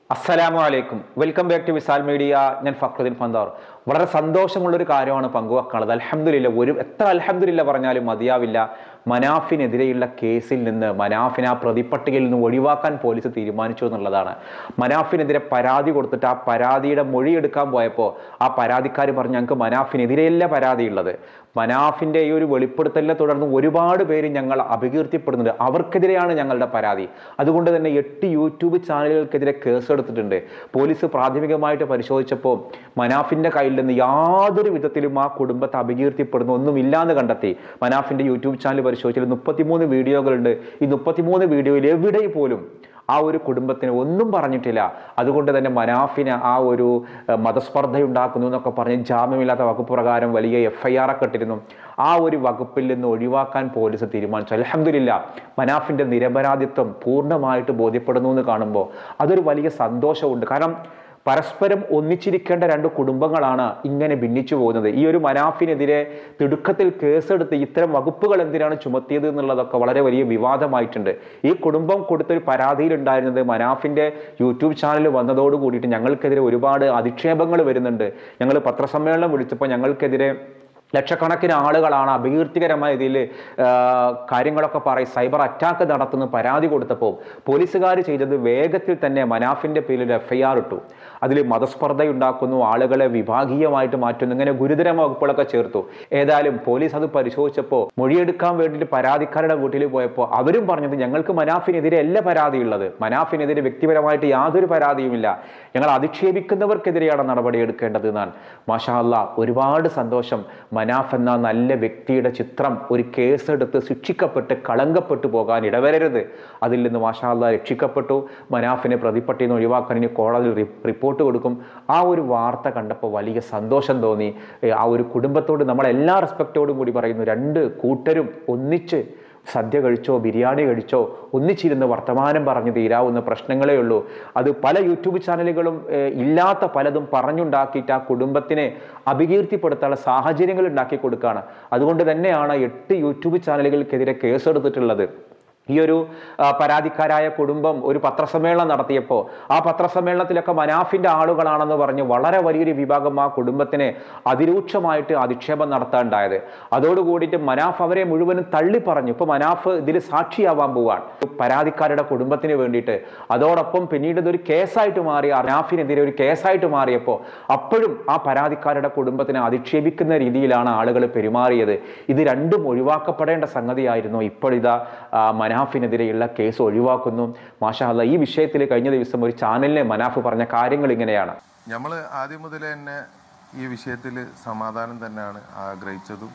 അസ്സലാമു അലൈക്കും welcome back to Visal media ഞാൻ ഫക്രുദ്ദീൻ ഫന്താർ വളരെ സന്തോഷമുള്ളൊരു കാര്യമാണ് പങ്കുവെക്കാനുള്ളത് അലഹമില്ല ഒരു എത്ര അലഹമില്ല പറഞ്ഞാലും മതിയാവില്ല മനാഫിനെതിരെയുള്ള കേസിൽ നിന്ന് മനാഫിനെ ആ പ്രതിപ്പട്ടികയിൽ നിന്ന് ഒഴിവാക്കാൻ പോലീസ് തീരുമാനിച്ചു എന്നുള്ളതാണ് മനാഫിനെതിരെ പരാതി കൊടുത്തിട്ട് ആ പരാതിയുടെ മൊഴിയെടുക്കാൻ പോയപ്പോൾ ആ പരാതിക്കാർ പറഞ്ഞു ഞങ്ങൾക്ക് മനാഫിനെതിരെയല്ല പരാതിയുള്ളത് മനാഫിൻ്റെ ഈ ഒരു വെളിപ്പെടുത്തലിനെ തുടർന്ന് ഒരുപാട് പേര് ഞങ്ങൾ അപകീർത്തിപ്പെടുന്നുണ്ട് അവർക്കെതിരെയാണ് ഞങ്ങളുടെ പരാതി അതുകൊണ്ട് തന്നെ എട്ട് യൂട്യൂബ് ചാനലുകൾക്കെതിരെ കേസെടുത്തിട്ടുണ്ട് പോലീസ് പ്രാഥമികമായിട്ട് പരിശോധിച്ചപ്പോൾ മനാഫിൻ്റെ കയ്യിൽ നിന്ന് യാതൊരു വിധത്തിലും ആ കുടുംബത്തെ അപകീർത്തിപ്പെടുന്ന ഒന്നുമില്ലാന്ന് കണ്ടെത്തി മനാഫിൻ്റെ യൂട്യൂബ് ചാനൽ പരിശോധിച്ചാൽ മുപ്പത്തിമൂന്ന് വീഡിയോകളുണ്ട് ഈ മുപ്പത്തിമൂന്ന് വീഡിയോയിൽ എവിടെ പോലും ആ ഒരു കുടുംബത്തിന് ഒന്നും പറഞ്ഞിട്ടില്ല അതുകൊണ്ട് തന്നെ മനാഫിന് ആ ഒരു ഏഹ്, മതസ്പർദ്ധയുണ്ടാക്കുന്നു എന്നൊക്കെ പറഞ്ഞ് ജാമ്യമില്ലാത്ത വകുപ്പ് പ്രകാരം വലിയ എഫ് ഐ ആർ ഒക്കെ ഇട്ടിരുന്നു ആ ഒരു വകുപ്പിൽ നിന്ന് ഒഴിവാക്കാൻ പോലീസ് തീരുമാനിച്ചു അലഹമില്ല മനാഫിൻ്റെ നിരപരാധിത്വം പൂർണ്ണമായിട്ട് ബോധ്യപ്പെടുന്നു എന്ന് കാണുമ്പോൾ അതൊരു വലിയ സന്തോഷമുണ്ട് കാരണം പരസ്പരം ഒന്നിച്ചിരിക്കേണ്ട രണ്ട് കുടുംബങ്ങളാണ് ഇങ്ങനെ ഭിന്നിച്ചു പോകുന്നത് ഈ ഒരു മനാഫിനെതിരെ തിടുക്കത്തിൽ കേസെടുത്ത് ഇത്തരം വകുപ്പുകൾ എന്തിനാണ് ചുമത്തിയത് എന്നുള്ളതൊക്കെ വളരെ വലിയ വിവാദമായിട്ടുണ്ട് ഈ കുടുംബം കൊടുത്തൊരു പരാതിയിലുണ്ടായിരുന്നത് മനാഫിന്റെ യൂട്യൂബ് ചാനൽ വന്നതോട് കൂടിയിട്ട് ഞങ്ങൾക്കെതിരെ ഒരുപാട് അധിക്ഷേപങ്ങൾ വരുന്നുണ്ട് ഞങ്ങൾ പത്രസമ്മേളനം വിളിച്ചപ്പോൾ ഞങ്ങൾക്കെതിരെ ലക്ഷക്കണക്കിന് ആളുകളാണ് അപകീർത്തികരമായ ഇതിൽ കാര്യങ്ങളൊക്കെ പറയും സൈബർ അറ്റാക്ക് നടത്തുന്ന പരാതി കൊടുത്തപ്പോൾ പോലീസുകാർ ചെയ്തത് വേഗത്തിൽ തന്നെ മനാഫിന്റെ പേരിൽ എഫ് ഐ ആർ ഇട്ടു അതിൽ മതസ്പർദ്ധയുണ്ടാക്കുന്നു ആളുകളെ വിഭാഗീയമായിട്ട് മാറ്റുന്നു ഇങ്ങനെ ഗുരുതരമായ വകുപ്പുകളൊക്കെ ചേർത്തു ഏതായാലും പോലീസ് അത് പരിശോധിച്ചപ്പോൾ മൊഴിയെടുക്കാൻ വേണ്ടിയിട്ട് പരാതിക്കാരുടെ വീട്ടിൽ പോയപ്പോൾ അവരും പറഞ്ഞത് ഞങ്ങൾക്ക് മനാഫിനെതിരെ അല്ല പരാതിയുള്ളത് മനാഫിനെതിരെ വ്യക്തിപരമായിട്ട് യാതൊരു പരാതിയുമില്ല ഞങ്ങൾ അധിക്ഷേപിക്കുന്നവർക്കെതിരെയാണ് നടപടി എടുക്കേണ്ടത് എന്നാണ് മാഷാ അല്ലാ ഒരുപാട് സന്തോഷം മനാഫ് എന്ന നല്ല വ്യക്തിയുടെ ചിത്രം ഒരു കേസെടുത്ത് ശിക്ഷിക്കപ്പെട്ട് കളങ്കപ്പെട്ടു പോകാൻ ഇടവരരുത് അതിൽ നിന്ന് മാഷാ അല്ലാ രക്ഷിക്കപ്പെട്ടു മനാഫിനെ പ്രതിപ്പട്ടിയിൽ നിന്ന് ഒഴിവാക്കാൻ ഇനി കോടതിയിൽ റി- റിപ്പോർട്ട് കൊടുക്കും ആ ഒരു വാർത്ത കണ്ടപ്പോൾ വലിയ സന്തോഷം തോന്നി ഏ, ആ ഒരു കുടുംബത്തോട് നമ്മൾ എല്ലാ റെസ്പെക്റ്റോടും കൂടി പറയുന്നു രണ്ട് കൂട്ടരും ഒന്നിച്ച് സദ്യ കഴിച്ചോ ബിരിയാണി കഴിച്ചോ ഒന്നിച്ചിരുന്ന് വർത്തമാനം പറഞ്ഞു തീരാവുന്ന പ്രശ്നങ്ങളേ ഉള്ളൂ അത് പല യൂട്യൂബ് ചാനലുകളും ഏഹ്, ഇല്ലാത്ത പലതും പറഞ്ഞുണ്ടാക്കിയിട്ട് ആ കുടുംബത്തിനെ അപകീർത്തിപ്പെടുത്താനുള്ള സാഹചര്യങ്ങൾ ഉണ്ടാക്കി കൊടുക്കുകയാണ് അതുകൊണ്ട് തന്നെയാണ് എട്ട് യൂട്യൂബ് ചാനലുകൾക്കെതിരെ കേസെടുത്തിട്ടുള്ളത് ഈ ഒരു ആ, പരാതിക്കാരായ കുടുംബം ഒരു പത്രസമ്മേളനം നടത്തിയപ്പോൾ ആ പത്രസമ്മേളനത്തിലൊക്കെ മനാഫിന്റെ ആളുകളാണെന്ന് പറഞ്ഞ് വളരെ വലിയൊരു വിഭാഗം ആ കുടുംബത്തിനെ അതിരൂക്ഷമായിട്ട് അധിക്ഷേപം നടത്താനുണ്ടായത് അതോടുകൂടിയിട്ട് മനാഫ് അവരെ മുഴുവനും തള്ളി പറഞ്ഞു ഇപ്പൊ മനാഫ് ഇതിൽ സാക്ഷിയാവാൻ പോവാണ് പരാതിക്കാരുടെ കുടുംബത്തിന് വേണ്ടിയിട്ട് അതോടൊപ്പം പിന്നീട് ഇതൊരു കേസായിട്ട് മാറി മനാഫിനെതിരെ ഒരു കേസായിട്ട് മാറിയപ്പോൾ അപ്പോഴും ആ പരാതിക്കാരുടെ കുടുംബത്തിനെ അധിക്ഷേപിക്കുന്ന രീതിയിലാണ് ആളുകൾ പെരുമാറിയത് ഇത് രണ്ടും ഒഴിവാക്കപ്പെടേണ്ട സംഗതിയായിരുന്നു ഇപ്പോഴിതാ ആ, മനാഫിനെതിരെയുള്ള കേസ് ഒഴിവാക്കുന്നു മാഷാ അല്ലാ ഈ വിഷയത്തിൽ കഴിഞ്ഞ ദിവസം ഒരു ചാനലിനെ മനാഫ് പറഞ്ഞ കാര്യങ്ങൾ ഇങ്ങനെയാണ് നമ്മൾ ആദ്യം മുതൽ തന്നെ ഈ വിഷയത്തിൽ സമാധാനം തന്നെയാണ് ആഗ്രഹിച്ചതും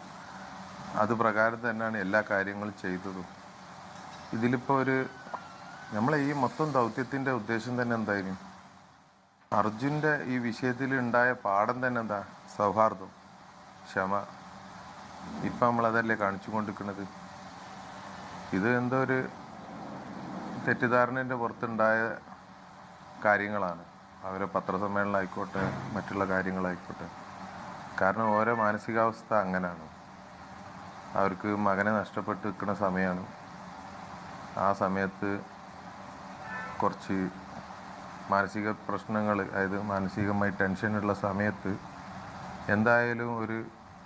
അത് പ്രകാരം തന്നെയാണ് എല്ലാ കാര്യങ്ങളും ചെയ്തതും ഇതിലിപ്പോൾ ഒരു നമ്മളെ ഈ മൊത്തം ദൗത്യത്തിൻ്റെ ഉദ്ദേശം തന്നെ എന്തായിരുന്നു അർജുൻ്റെ ഈ വിഷയത്തിൽ ഉണ്ടായ പാഠം തന്നെ എന്താ സൗഹാർദ്ദം ക്ഷമ ഇപ്പം നമ്മളതല്ലേ കാണിച്ചു കൊണ്ടിരിക്കുന്നത് ഇത് എന്തോ ഒരു തെറ്റിദ്ധാരണൻ്റെ പുറത്തുണ്ടായ കാര്യങ്ങളാണ് അവരെ പത്രസമ്മേളനമായിക്കോട്ടെ മറ്റുള്ള കാര്യങ്ങളായിക്കോട്ടെ കാരണം ഓരോ മാനസികാവസ്ഥ അങ്ങനെയാണ് അവർക്ക് മകനെ നഷ്ടപ്പെട്ട് നിൽക്കുന്ന സമയമാണ് ആ സമയത്ത് കുറച്ച് മാനസിക പ്രശ്നങ്ങൾ അതായത് മാനസികമായി ടെൻഷനുള്ള സമയത്ത് എന്തായാലും ഒരു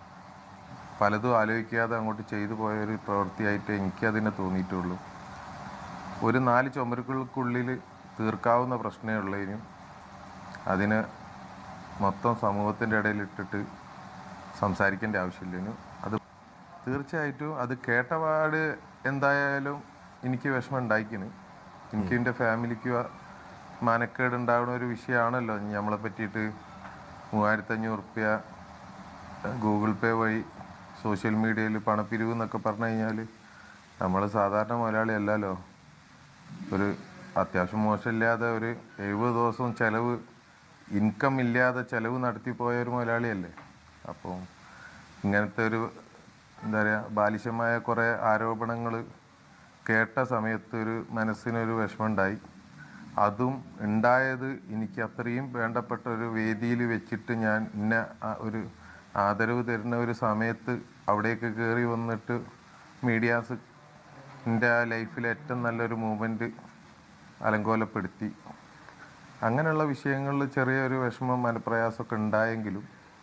പലതും ആലോചിക്കാതെ അങ്ങോട്ട് ചെയ്തു പോയ ഒരു പ്രവൃത്തിയായിട്ട് എനിക്കതിനെ തോന്നിയിട്ടുള്ളൂ ഒരു നാല് ചുമരുകൾക്കുള്ളിൽ തീർക്കാവുന്ന പ്രശ്നമേ ഉള്ളതിനും അതിന് മൊത്തം സമൂഹത്തിൻ്റെ ഇടയിൽ ഇട്ടിട്ട് സംസാരിക്കേണ്ട ആവശ്യമില്ലേനു അത് തീർച്ചയായിട്ടും അത് കേട്ടപാട് എന്തായാലും എനിക്ക് വിഷമം ഉണ്ടായിക്കിന് എനിക്ക് എൻ്റെ ഫാമിലിക്ക് മാനക്കേട് ഉണ്ടാവുന്ന ഒരു വിഷയമാണല്ലോ നമ്മളെ പറ്റിയിട്ട് മൂവായിരത്തഞ്ഞൂറ് റുപ്യ ഗൂഗിൾ പേ വഴി സോഷ്യൽ മീഡിയയിൽ പണപ്പിരിവ് എന്നൊക്കെ പറഞ്ഞു കഴിഞ്ഞാൽ നമ്മൾ സാധാരണ മുതലാളി അല്ലല്ലോ ഒരു അത്യാവശ്യം മോശമില്ലാതെ ഒരു എഴുപത് ദിവസവും ചിലവ് ഇൻകം ഇല്ലാതെ ചിലവ് നടത്തിപ്പോയ ഒരു മുതലാളിയല്ലേ അപ്പോൾ ഇങ്ങനത്തെ ഒരു എന്താ പറയുക ബാലിശമായ കുറേ ആരോപണങ്ങൾ കേട്ട സമയത്ത് ഒരു മനസ്സിനൊരു വിഷമമുണ്ടായി അതും ഉണ്ടായത് എനിക്ക് അത്രയും വേണ്ടപ്പെട്ട ഒരു വേദിയിൽ വെച്ചിട്ട് ഞാൻ ഇന്ന ആ ഒരു ആദരവ് തരുന്ന ഒരു സമയത്ത് അവിടേക്ക് കയറി വന്നിട്ട് മീഡിയാസ് എൻ്റെ ആ ലൈഫിലെ ഏറ്റവും നല്ലൊരു മൂമെൻറ്റ് അലങ്കോലപ്പെടുത്തി അങ്ങനെയുള്ള വിഷയങ്ങളിൽ ചെറിയൊരു വിഷമം മനപ്രയാസമൊക്കെ ഉണ്ടായെങ്കിലും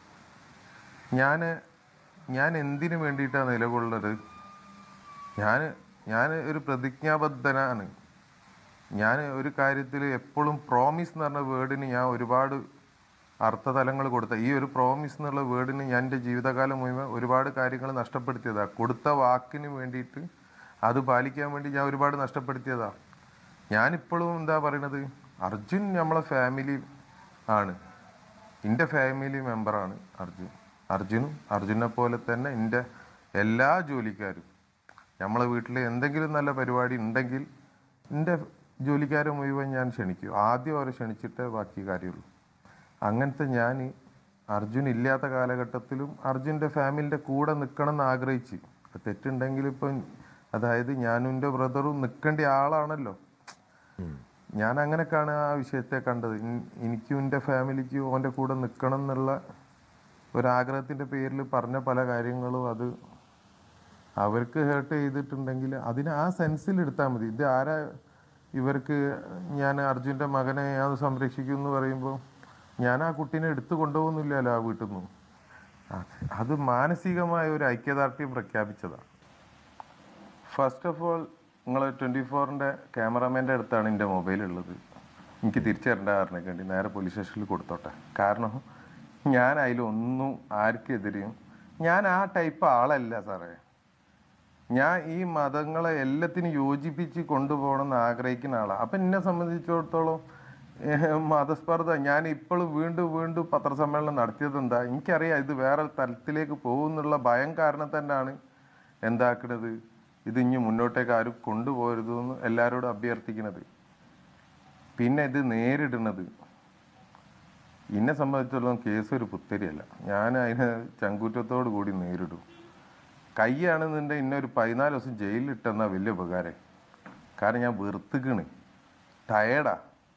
ഞാൻ ഞാൻ എന്തിനു വേണ്ടിയിട്ടാണ് നിലകൊള്ളുന്നത് ഞാൻ ഞാൻ ഒരു പ്രതിജ്ഞാബദ്ധനാണ് ഞാൻ ഒരു കാര്യത്തിൽ എപ്പോഴും പ്രോമിസ് എന്ന് പറഞ്ഞ വേർഡിന് ഞാൻ ഒരുപാട് അർത്ഥതലങ്ങൾ കൊടുത്ത ഈ ഒരു പ്രോമിസ് എന്നുള്ള വേർഡിന് ഞാൻ എൻ്റെ ജീവിതകാലം മുഴുവൻ ഒരുപാട് കാര്യങ്ങൾ നഷ്ടപ്പെടുത്തിയതാണ് കൊടുത്ത വാക്കിന് വേണ്ടിയിട്ട് അത് പാലിക്കാൻ വേണ്ടി ഞാൻ ഒരുപാട് നഷ്ടപ്പെടുത്തിയതാണ് ഞാനിപ്പോഴും എന്താ പറയണത് അർജുൻ നമ്മളെ ഫാമിലി ആണ് എൻ്റെ ഫാമിലി മെമ്പറാണ് അർജുൻ അർജുനും അർജുനെ പോലെ തന്നെ എൻ്റെ എല്ലാ ജോലിക്കാരും നമ്മളെ വീട്ടിൽ എന്തെങ്കിലും നല്ല പരിപാടി ഉണ്ടെങ്കിൽ എൻ്റെ ജോലിക്കാരെ മുഴുവൻ ഞാൻ ക്ഷണിക്കും ആദ്യം അവരെ ക്ഷണിച്ചിട്ടേ ബാക്കി കാര്യമുള്ളൂ അങ്ങനത്തെ ഞാൻ അർജുൻ ഇല്ലാത്ത കാലഘട്ടത്തിലും അർജുൻ്റെ ഫാമിലിൻ്റെ കൂടെ നിൽക്കണം എന്ന് ആഗ്രഹിച്ച് അത് തെറ്റുണ്ടെങ്കിൽ ഇപ്പം അതായത് ഞാനും എൻ്റെ ബ്രദറും നിൽക്കേണ്ട ആളാണല്ലോ ഞാൻ അങ്ങനെയൊക്കെയാണ് ആ വിഷയത്തെ കണ്ടത് ഇൻ- എനിക്കും എൻ്റെ ഫാമിലിക്കും ഓൻ്റെ കൂടെ നിൽക്കണം എന്നുള്ള ഒരാഗ്രഹത്തിൻ്റെ പേരിൽ പറഞ്ഞ പല കാര്യങ്ങളും അത് അവർക്ക് ഹേർട്ട് ചെയ്തിട്ടുണ്ടെങ്കിൽ അതിനെ ആ സെൻസിൽ എടുത്താൽ മതി ഇത് ആരാ ഇവർക്ക് ഞാൻ അർജുൻ്റെ മകനെ ഞാൻ സംരക്ഷിക്കും എന്ന് പറയുമ്പോൾ ഞാൻ ആ കുട്ടീനെ എടുത്തു കൊണ്ടുപോകുന്നില്ലല്ലോ ആ വീട്ടിൽ നിന്നും അത് അത് മാനസികമായ ഒരു ഐക്യദാർഢ്യം പ്രഖ്യാപിച്ചതാണ് ഫസ്റ്റ് ഓഫ് ഓൾ നിങ്ങൾ ട്വൻറ്റി ഫോറിൻ്റെ ക്യാമറാമാൻ്റെ അടുത്താണ് എൻ്റെ മൊബൈൽ ഉള്ളത് എനിക്ക് തിരിച്ചു തരേണ്ട കാരണമൊക്കെ വേണ്ടി നേരെ പോലീസ് സ്റ്റേഷനിൽ കൊടുത്തോട്ടെ കാരണം ഞാൻ അതിലൊന്നും ആർക്കെതിരെയും ഞാൻ ആ ടൈപ്പ് ആളല്ല സാറേ ഞാൻ ഈ മതങ്ങളെ എല്ലാത്തിനും യോജിപ്പിച്ച് കൊണ്ടുപോകണം എന്ന് ആഗ്രഹിക്കുന്ന ആളാണ് അപ്പം എന്നെ സംബന്ധിച്ചിടത്തോളം ഏഹ്, മതസ്പർദ്ധ ഞാൻ ഇപ്പോഴും വീണ്ടും വീണ്ടും പത്രസമ്മേളനം നടത്തിയത് എന്താ എനിക്കറിയാം ഇത് വേറെ തലത്തിലേക്ക് പോകുന്നുള്ള ഭയം കാരണം തന്നെയാണ് എന്താക്കണത് ഇത് ഇനി മുന്നോട്ടേക്ക് ആരും കൊണ്ടുപോകരുതെന്ന് എല്ലാവരോടും അഭ്യർത്ഥിക്കുന്നത് പിന്നെ ഇത് നേരിടുന്നത് എന്നെ സംബന്ധിച്ചിടത്തോളം കേസ് ഒരു പുത്തരിയല്ല ഞാൻ അതിനെ ചങ്കൂറ്റത്തോടു കൂടി നേരിടും കൈയാണെന്നുണ്ടെങ്കിൽ ഇന്നെ ഒരു പതിനാല് ദിവസം ജയിലിൽ ഇട്ടെന്നാ വലിയ ഉപകാരം കാരണം ഞാൻ വെറുത്തുക്കണ് ടയേർഡാ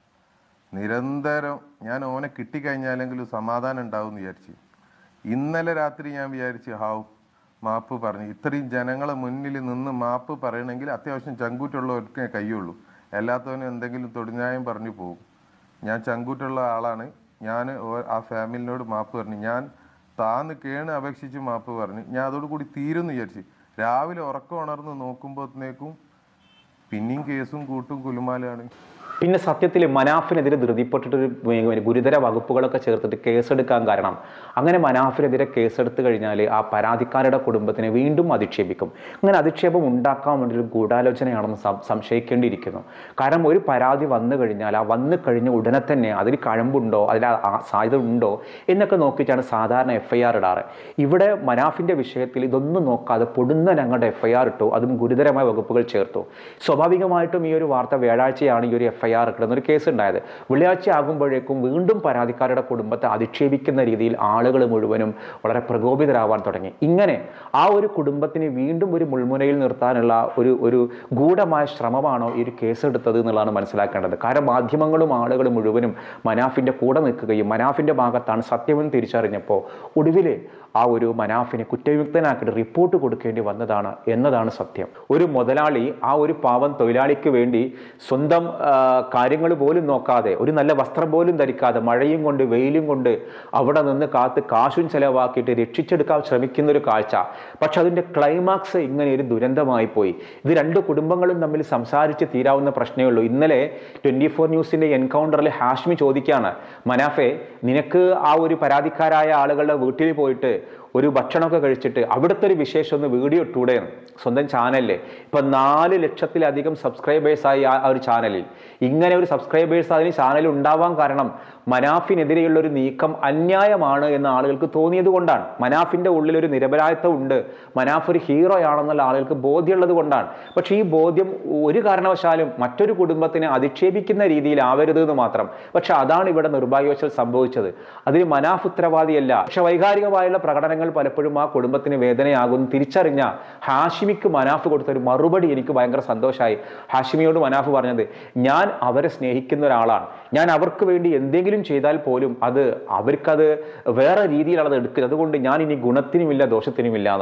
നിരന്തരം ഞാൻ ഓനെ കിട്ടിക്കഴിഞ്ഞാലെങ്കിലും സമാധാനം ഉണ്ടാവും എന്ന് വിചാരിച്ച് ഇന്നലെ രാത്രി ഞാൻ വിചാരിച്ച് ഹാവ് മാപ്പ് പറഞ്ഞു ഇത്രയും ജനങ്ങളെ മുന്നിൽ നിന്ന് മാപ്പ് പറയണമെങ്കിൽ അത്യാവശ്യം ചങ്കൂറ്റുള്ളവർക്കേ കയ്യുള്ളൂ എല്ലാത്തവനും എന്തെങ്കിലും തൊടിഞ്ഞായം പറഞ്ഞു പോകും ഞാൻ ചങ്കൂറ്റുള്ള ആളാണ് ഞാൻ ഓ- ആ ഫാമിലിനോട് മാപ്പ് പറഞ്ഞു ഞാൻ താന്ന് കേണ് അപേക്ഷിച്ച് മാപ്പ് പറഞ്ഞു ഞാൻ അതോടുകൂടി തീരുമെന്ന് വിചാരിച്ച് രാവിലെ ഉറക്കം ഉണർന്ന് നോക്കുമ്പോഴത്തേക്കും പിന്നെയും കേസും കൂട്ടും കുലുമാലാണ് പിന്നെ സത്യത്തിൽ മനാഫിനെതിരെ ധൃതിപ്പെട്ടിട്ടൊരു വേ- ഗുരുതര വകുപ്പുകളൊക്കെ ചേർത്തിട്ട് കേസെടുക്കാൻ കാരണം അങ്ങനെ മനാഫിനെതിരെ കേസെടുത്ത് കഴിഞ്ഞാൽ ആ പരാതിക്കാരുടെ കുടുംബത്തിനെ വീണ്ടും അധിക്ഷേപിക്കും അങ്ങനെ അധിക്ഷേപം ഉണ്ടാക്കാൻ വേണ്ടി ഒരു ഗൂഢാലോചനയാണെന്ന് സം- സംശയിക്കേണ്ടിയിരിക്കുന്നു കാരണം ഒരു പരാതി വന്നു കഴിഞ്ഞാൽ ആ വന്നു കഴിഞ്ഞ ഉടനെ തന്നെ അതിൽ കഴമ്പുണ്ടോ അതിൽ ആ- ആ സാധ്യത ഉണ്ടോ എന്നൊക്കെ നോക്കിയിട്ടാണ് സാധാരണ എഫ് ഐ ആർ ഇടാറ് ഇവിടെ മനാഫിൻ്റെ വിഷയത്തിൽ ഇതൊന്നും നോക്കാതെ പൊടുന്ന ഞങ്ങളുടെ എഫ് ഐ ആർ ഇട്ടു അതും ഗുരുതരമായ വകുപ്പുകൾ ചേർത്തു സ്വാഭാവികമായിട്ടും ഈ ഒരു വാർത്ത വ്യാഴാഴ്ചയാണ് ഈ ഒരു എഫ് ഐ ആർ ഇടുന്ന ഒരു കേസ് ഉണ്ടായത് വെള്ളിയാഴ്ച ആകുമ്പോഴേക്കും വീണ്ടും പരാതിക്കാരുടെ കുടുംബത്തെ അധിക്ഷേപിക്കുന്ന രീതിയിൽ ആളുകൾ മുഴുവനും വളരെ പ്രകോപിതരാവാൻ തുടങ്ങി ഇങ്ങനെ ആ ഒരു കുടുംബത്തിന് വീണ്ടും ഒരു മുൾമുനയിൽ നിർത്താനുള്ള ഒരു ഒരു ഗൂഢമായ ശ്രമമാണോ ഈ ഒരു കേസ് എടുത്തത് എന്നുള്ളതാണ് മനസ്സിലാക്കേണ്ടത് കാരണം മാധ്യമങ്ങളും ആളുകളും മുഴുവനും മനാഫിൻ്റെ കൂടെ നിൽക്കുകയും മനാഫിൻ്റെ ഭാഗത്താണ് സത്യമെന്ന് തിരിച്ചറിഞ്ഞപ്പോൾ ഒടുവിൽ ആ ഒരു മനാഫിനെ കുറ്റവിമുക്തനാക്കിയിട്ട് റിപ്പോർട്ട് കൊടുക്കേണ്ടി വന്നതാണ് എന്നതാണ് സത്യം ഒരു മുതലാളി ആ ഒരു പാവം തൊഴിലാളിക്ക് വേണ്ടി സ്വന്തം കാര്യങ്ങൾ പോലും നോക്കാതെ ഒരു നല്ല വസ്ത്രം പോലും ധരിക്കാതെ മഴയും കൊണ്ട് വെയിലും കൊണ്ട് അവിടെ നിന്ന് കാത്ത് കാശും ചെലവാക്കിയിട്ട് രക്ഷിച്ചെടുക്കാൻ ശ്രമിക്കുന്ന ഒരു കാഴ്ച പക്ഷെ അതിൻ്റെ ക്ലൈമാക്സ് ഇങ്ങനെ ഒരു ദുരന്തമായി പോയി ഇത് രണ്ട് കുടുംബങ്ങളും തമ്മിൽ സംസാരിച്ച് തീരാവുന്ന പ്രശ്നമേ ഉള്ളൂ ഇന്നലെ ട്വൻറ്റി ഫോർ ന്യൂസിൻ്റെ എൻകൗണ്ടറിൽ ഹാഷ്മി ചോദിക്കുകയാണ് മനാഫെ നിനക്ക് ആ ഒരു പരാതിക്കാരായ ആളുകളുടെ വീട്ടിൽ പോയിട്ട് ഒരു ഭക്ഷണമൊക്കെ കഴിച്ചിട്ട് അവിടുത്തെ ഒരു വിശേഷം ഒന്ന് വീഡിയോ ഇട്ടൂടെ സ്വന്തം ചാനലിൽ ഇപ്പം നാല് ലക്ഷത്തിലധികം സബ്സ്ക്രൈബേഴ്സായി ആ ഒരു ചാനലിൽ ഇങ്ങനെ ഒരു സബ്സ്ക്രൈബേഴ്സ് അതിന് ചാനൽ ഉണ്ടാവാൻ കാരണം മനാഫിനെതിരെയുള്ള ഒരു നീക്കം അന്യായമാണ് എന്ന് ആളുകൾക്ക് തോന്നിയത് കൊണ്ടാണ് മനാഫിൻ്റെ ഉള്ളിൽ ഒരു നിരപരാധിത്വം ഉണ്ട് മനാഫ് ഒരു ഹീറോ ആണെന്നുള്ള ആളുകൾക്ക് ബോധ്യമുള്ളത് കൊണ്ടാണ് പക്ഷേ ഈ ബോധ്യം ഒരു കാരണവശാലും മറ്റൊരു കുടുംബത്തിനെ അധിക്ഷേപിക്കുന്ന രീതിയിലാവരുത് എന്ന് മാത്രം പക്ഷെ അതാണ് ഇവിടെ നിർഭാഗ്യവശാൽ സംഭവിച്ചത് അതിന് മനാഫ് ഉത്തരവാദിയല്ല പക്ഷെ വൈകാരികമായുള്ള പ്രകടനങ്ങൾ പലപ്പോഴും ആ കുടുംബത്തിന് വേദനയാകും തിരിച്ചറിഞ്ഞ ഹാഷിമിക്ക് മനാഫ് കൊടുത്ത ഒരു മറുപടി എനിക്ക് ഭയങ്കര സന്തോഷമായി ഹാഷിമിയോട് മനാഫ് പറഞ്ഞത് ഞാൻ അവരെ സ്നേഹിക്കുന്ന ഒരാളാണ് ഞാൻ അവർക്ക് വേണ്ടി എന്തെങ്കിലും ചെയ്താൽ പോലും അത് അവർക്കത് വേറെ രീതിയിലാണ് അത് എടുക്കുന്നത് അതുകൊണ്ട് ഞാൻ ഇനി ഗുണത്തിനുമില്ല ദോഷത്തിനുമില്ല എന്നുള്ളത്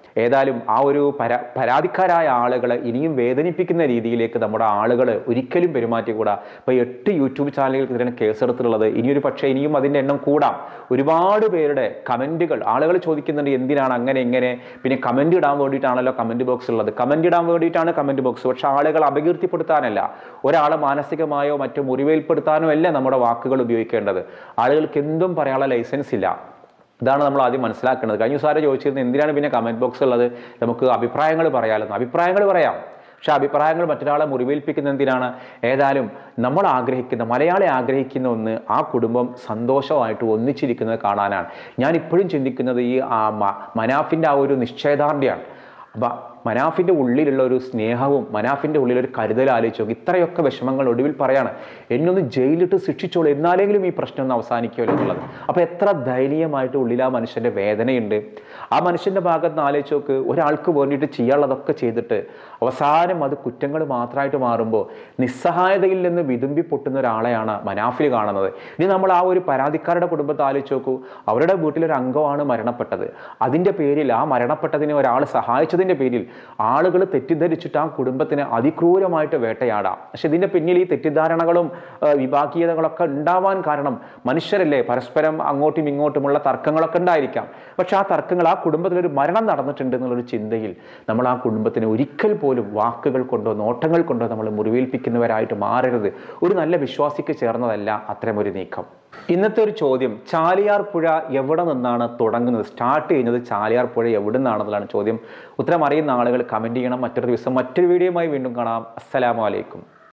ഏതായാലും ആ ഒരു പരാ പരാതിക്കാരായ ആളുകളെ ഇനിയും വേദനിപ്പിക്കുന്ന രീതിയിലേക്ക് നമ്മുടെ ആളുകൾ ഒരിക്കലും പെരുമാറ്റിക്കൂടാ ഇപ്പോൾ എട്ട് യൂട്യൂബ് ചാനലുകൾക്കെതിരെയാണ് കേസെടുത്തിട്ടുള്ളത് ഇനിയൊരു പക്ഷേ ഇനിയും അതിൻ്റെ എണ്ണം കൂടാം ഒരുപാട് പേരുടെ കമൻറ്റുകൾ ആളുകൾ ചോദിക്കുന്നുണ്ട് എന്തിനാണ് അങ്ങനെ ഇങ്ങനെ പിന്നെ കമൻറ്റ് ഇടാൻ വേണ്ടിയിട്ടാണല്ലോ കമൻറ്റ് ബോക്സ് ഉള്ളത് കമൻറ്റ് ഇടാൻ വേണ്ടിയിട്ടാണ് കമൻറ്റ് ബോക്സ് പക്ഷേ ആളുകൾ അപകീർത്തിപ്പെടുത്താനല്ല ഒരാളെ മാനസികമായോ മറ്റോ മുറിവേൽപ്പെടുത്താനോ അല്ല നമ്മുടെ വാക്കുകൾ ഉപയോഗിക്കേണ്ടത് ആളുകൾക്ക് എന്തും പറയാനുള്ള ലൈസൻസ് ഇല്ല ഇതാണ് നമ്മൾ ആദ്യം മനസ്സിലാക്കേണ്ടത് കഴിഞ്ഞ സാറ് ചോദിച്ചിരുന്നത് എന്തിനാണ് പിന്നെ കമൻറ്റ് ബോക്സ് ഉള്ളത് നമുക്ക് അഭിപ്രായങ്ങൾ പറയാമെന്ന് അഭിപ്രായങ്ങൾ പറയാം പക്ഷെ അഭിപ്രായങ്ങൾ മറ്റൊരാളെ മുറിവേൽപ്പിക്കുന്ന എന്തിനാണ് ഏതായാലും നമ്മൾ ആഗ്രഹിക്കുന്ന മലയാളി ആഗ്രഹിക്കുന്ന ഒന്ന് ആ കുടുംബം സന്തോഷമായിട്ട് ഒന്നിച്ചിരിക്കുന്നത് കാണാനാണ് ഞാൻ ഇപ്പോഴും ചിന്തിക്കുന്നത് ഈ ആ മ- മനാഫിൻ്റെ ആ ഒരു നിശ്ചയദാർഢ്യമാണ് അപ്പം മനാഫിൻ്റെ ഉള്ളിലുള്ള ഒരു സ്നേഹവും മനാഫിൻ്റെ ഉള്ളിലൊരു കരുതൽ ആലോചിച്ച് നോക്കി ഇത്രയൊക്കെ വിഷമങ്ങൾ ഒടുവിൽ പറയാണ് എന്നൊന്ന് ജയിലിട്ട് ശിക്ഷിച്ചോളൂ എന്നാലെങ്കിലും ഈ പ്രശ്നം ഒന്ന് അവസാനിക്കുമല്ലോ എന്നുള്ളത് അപ്പോൾ എത്ര ദയനീയമായിട്ട് ഉള്ളിൽ ആ മനുഷ്യൻ്റെ വേദനയുണ്ട് ആ മനുഷ്യൻ്റെ ഭാഗത്ത് നിന്ന് ആലോചിച്ച് നോക്ക് ഒരാൾക്ക് വേണ്ടിയിട്ട് ചെയ്യാനുള്ളതൊക്കെ ചെയ്തിട്ട് അവസാനം അത് കുറ്റങ്ങൾ മാത്രമായിട്ട് മാറുമ്പോൾ നിസ്സഹായതയിൽ നിന്ന് വിതുമ്പി പൊട്ടുന്ന ഒരാളെയാണ് മനാഫിൽ കാണുന്നത് ഇനി നമ്മൾ ആ ഒരു പരാതിക്കാരുടെ കുടുംബത്തെ ആലോചിച്ച് നോക്കൂ അവരുടെ വീട്ടിലൊരു അംഗമാണ് മരണപ്പെട്ടത് അതിൻ്റെ പേരിൽ ആ മരണപ്പെട്ടതിനെ ഒരാൾ സഹായിച്ചതിൻ്റെ പേരിൽ ആളുകൾ തെറ്റിദ്ധരിച്ചിട്ട് ആ കുടുംബത്തിനെ അതിക്രൂരമായിട്ട് വേട്ടയാടാം പക്ഷെ ഇതിൻ്റെ പിന്നിൽ ഈ തെറ്റിദ്ധാരണകളും ആ, വിഭാഗീയതകളൊക്കെ ഉണ്ടാവാൻ കാരണം മനുഷ്യരല്ലേ പരസ്പരം അങ്ങോട്ടും ഇങ്ങോട്ടുമുള്ള തർക്കങ്ങളൊക്കെ ഉണ്ടായിരിക്കാം പക്ഷെ ആ തർക്കങ്ങൾ ആ കുടുംബത്തിലൊരു മരണം നടന്നിട്ടുണ്ട് എന്നുള്ളൊരു ചിന്തയിൽ നമ്മൾ ആ കുടുംബത്തിനെ ഒരിക്കൽ പോലും വാക്കുകൾ കൊണ്ടോ നോട്ടങ്ങൾ കൊണ്ടോ നമ്മൾ മുറിവേൽപ്പിക്കുന്നവരായിട്ട് മാറരുത് ഒരു നല്ല വിശ്വാസിക്ക് ചേർന്നതല്ല അത്തരമൊരു നീക്കം ഇന്നത്തെ ഒരു ചോദ്യം ചാലിയാർ പുഴ എവിടെ നിന്നാണ് തുടങ്ങുന്നത് സ്റ്റാർട്ട് ചെയ്യുന്നത് ചാലിയാർ പുഴ എവിടെ നിന്നാണെന്നുള്ളതാണ് ചോദ്യം ഉത്തരം അറിയുന്ന ആളുകൾ കമൻറ്റ് ചെയ്യണം മറ്റൊരു ദിവസം മറ്റൊരു വീഡിയോയുമായി വീണ്ടും കാണാം അസ്സലാമു അലൈക്കും